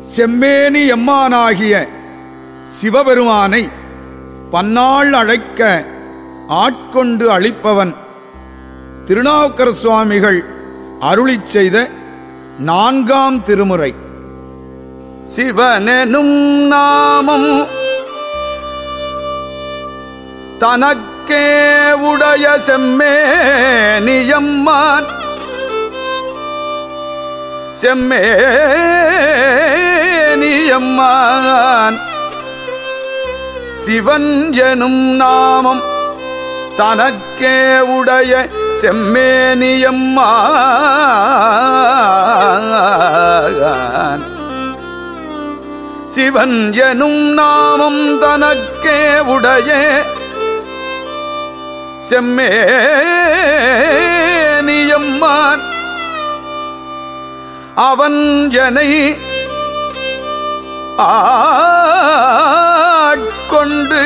செம்மேனி எம்மானாகிய சிவபெருமானை பன்னாள் அழைக்க ஆட்கொண்டு அளிப்பவன் திருநாவுக்கர சுவாமிகள் அருளிச் செய்த நான்காம் திருமுறை சிவனெனும் நாமம் தனக்கே உடைய செம்மேனியம்மான் செம்மேனியம்மான் சிவன் எனும் நாமம் தனக்கே உடைய செம்மேனியம்மான் சிவன் எனும் நாமம் தனக்கே உடைய செம்மேனியம்மான் அவன் எனை ஆட்கொண்டு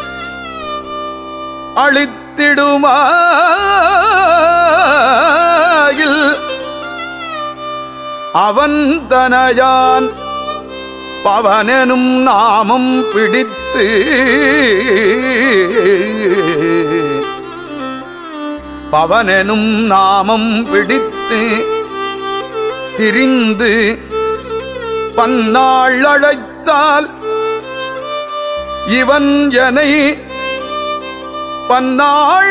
அழித்திடுமாயில் அவன் தனையான் பவனெனும் நாமம் பிடித்து பவனெனும் நாமம் பிடித்து திரிந்து பன்னாள் அழைத்தால் இவன் எனை பன்னாள்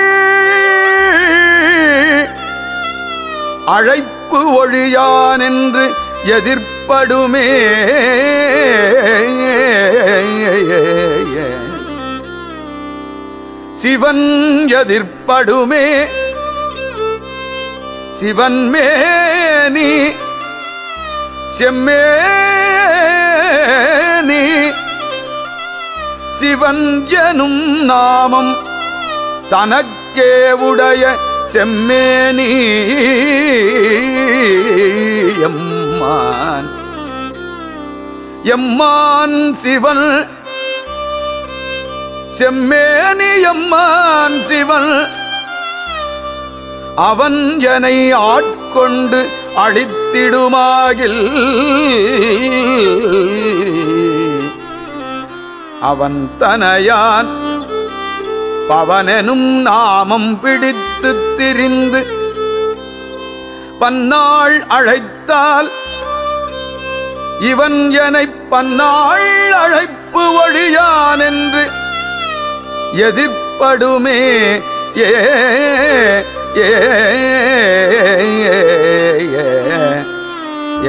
அழைப்பு ஒழியான் என்று எதிர்ப்படுமே சிவன் எதிர்ப்படுமே சிவன் மேனி செம்மேனி சிவன் எனும் நாமம் தனக்கே உடைய செம்மேனி எம்மான் எம்மான் சிவன் செம்மேனி எம்மான் சிவன் அவன் எனை ஆட்கொண்டு அழித்திடுமாகில் அவன் தனையான் பவனெனும் நாமம் பிடித்து திரிந்து பன்னாள் அழைத்தால் இவன் எனைப் பன்னாள் அழைப்பு ஒழியான் என்று எதிர்ப்படுமே ஏ ஏ ஏ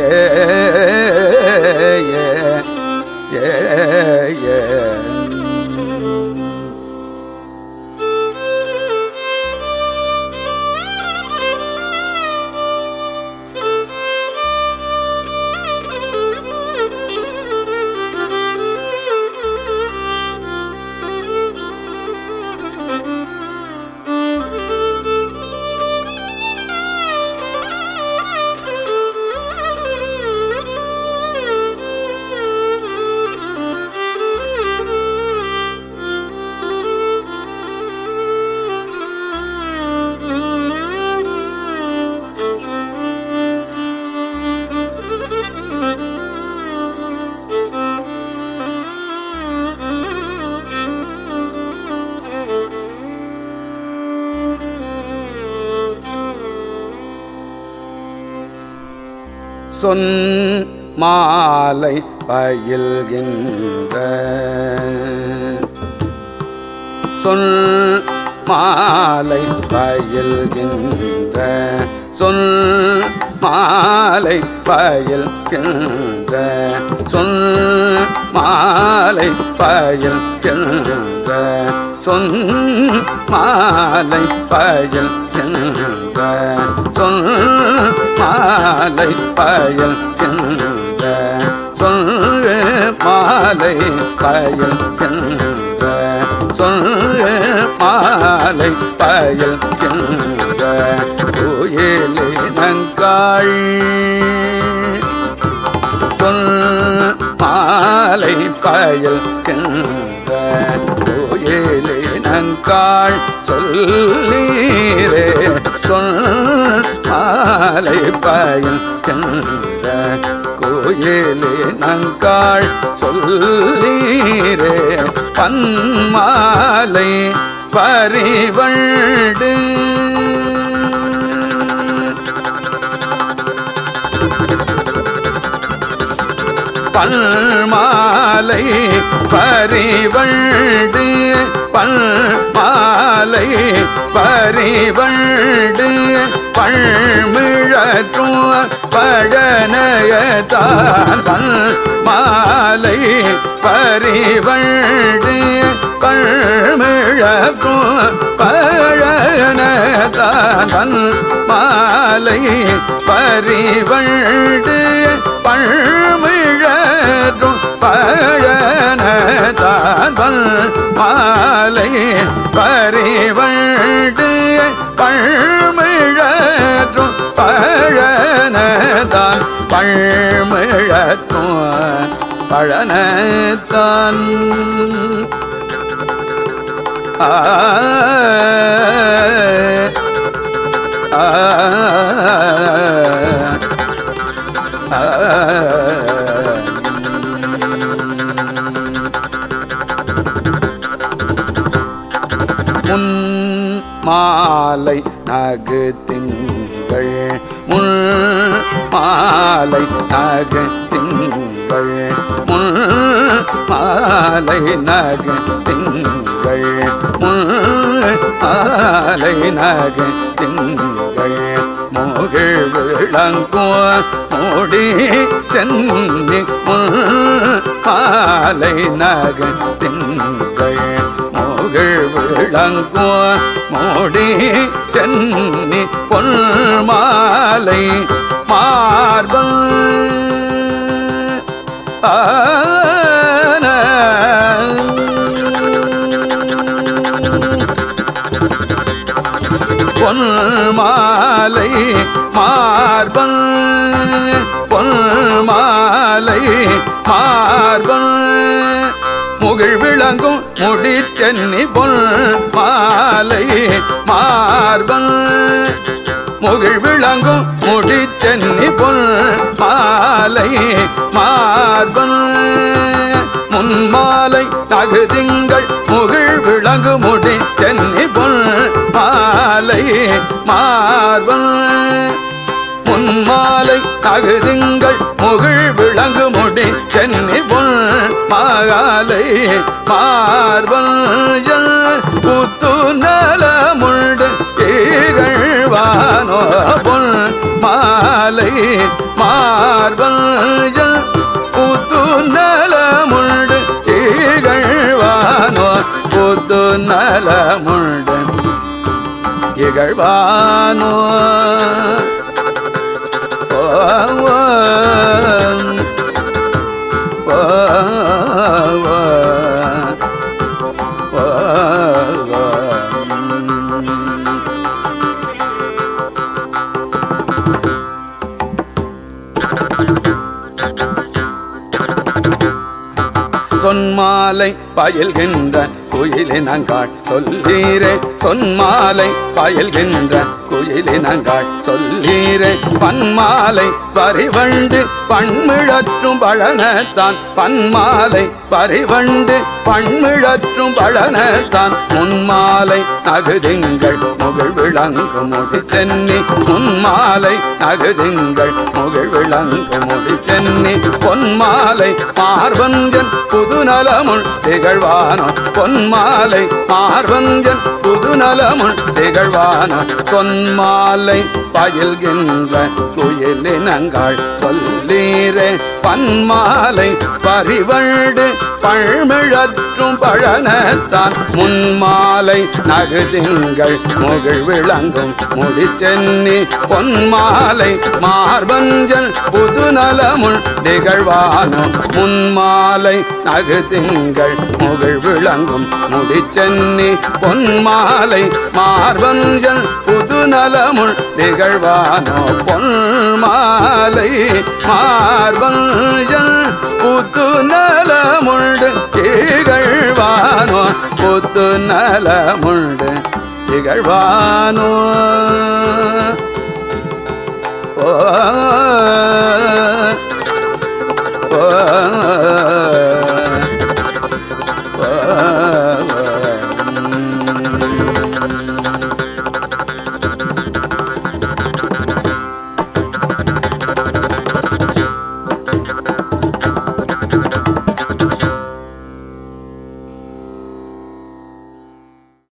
சொன் மாலை பயில்கின்ற சொல் மாலை பயில்கின்ற சொல் மாலை பயில்கின்ற சொல் மாலை பயில்கின்ற சொன் மாலை பயில்கின்ற சொல் மாலை பயில்கின்ற சொல் மாலை பயில்கின்ற சொல் மாலை பயில்கின்ற கோயிலே நங்காள் சொல் மாலை பயல்கின்ற கோயிலே நங்காள் நங்காள் சொல்லீரே சொல் மாலை பயன் என்ற கோயிலே நங்காள் சொல்லீரே பன்மாலை பரிவண்டு பல்மாலை பரிவண்டு பல்மாலை பரிவண்டு பழ்மிழற்றும் பழனயத்தான் பல்மாலை பரிவண்டு பழ்மிழற்றும் பழனத்தான் பல்மாலை பரிவண்டு பழ்மிழற்றும் பழனத்தான் மாலை பரிவண்டு பழ்மிழற்றும் பழனத்தான் பழ்மிழற்றும் பழனத்தான் ஆ முன் மாலை நகு திங்கள் முன் மாலை நகு திங்கள் முன் மாலை நகு திங்கள் முன் மாலை நகு திங்கள் மோகிழ் விளங்கோ மூடி சென்னி முன் மாலை நகு திங்கள் மோகிழ் விளங்கோ மூடி சென்னி பொன் மாலை மார்பல் ஆன பொன் மாலை மார்பல் பொன் மாலை மார்பல் முகிழ் விளங்கும் முடி சென்னி பொன் மாலை மார்பல் முகிழ் விளங்கும் முடி சென்னி பொன் மாலை மார்பல் முன்மாலை தகுதிங்கள் முகிழ் விளங்கு முடி சென்னி பொன் மாலை மார்பல் முன்மாலை தகுதிங்கள் முகிழ் விளங்கு முடி சென்னி பொன் மாலை மார்பல் புத்து நல முண்டு ஈகழ்வானோ பொன் மாலை மார்பல் புத்து நல முண்டு ஈகழ்வானோ புத்து நல முண்டு இகழ்வானோ ஓ, ஓ, ஓ, ஓ, ஓ, ஓ. சொன்மாலை பயில்கின்ற குயிலினங்காள் சொல்லீரே சொன்மாலை பயில்கின்ற குயிலினங்காள் சொல்லீரே பன்மாலை பரிவண்டு பண்மிழற்றும் பழனத்தான் பன்மாலை பரிவண்டு பண்மிழற்றும் பழனத்தான் முன்மாலை நகுதிங்கள் முகிழ் விளங்கு முடி சென்னி முன்மாலை நகுதிங்கள் முகிழ் விளங்கு முடி சென்னி பொன்மாலை மார்பஞ்சன் புதுநலமுள் திகழ்வானோ பொன்மாலை மார்பஞ்சன் புதுநலமுள் திகழ்வானோ சொன்மாலை பயில்கின்ற குயிலினங்கள் சொல்லீரே பன்மாலை பரிவண்டு பழ்மிழற்றும் பழனத்தான் முன்மாலை நகுதிங்கள் முகிழ் விளங்கும் முடி சென்னி பொன்மாலை மார்பஞ்சல் புதுநலமுள் நிகழ்வானோ முன்மாலை நகுதிங்கள் முகிழ் விளங்கும் முடி சென்னி பொன்மாலை மார்பஞ்சல் புதுநலமுள் நிகழ்வானோ பொன்மாலை மார்பஞ்சல் புதுநலமுள் திகழ்வானோ பூத்து நலமுண்டு இகழ்வானோ ஓ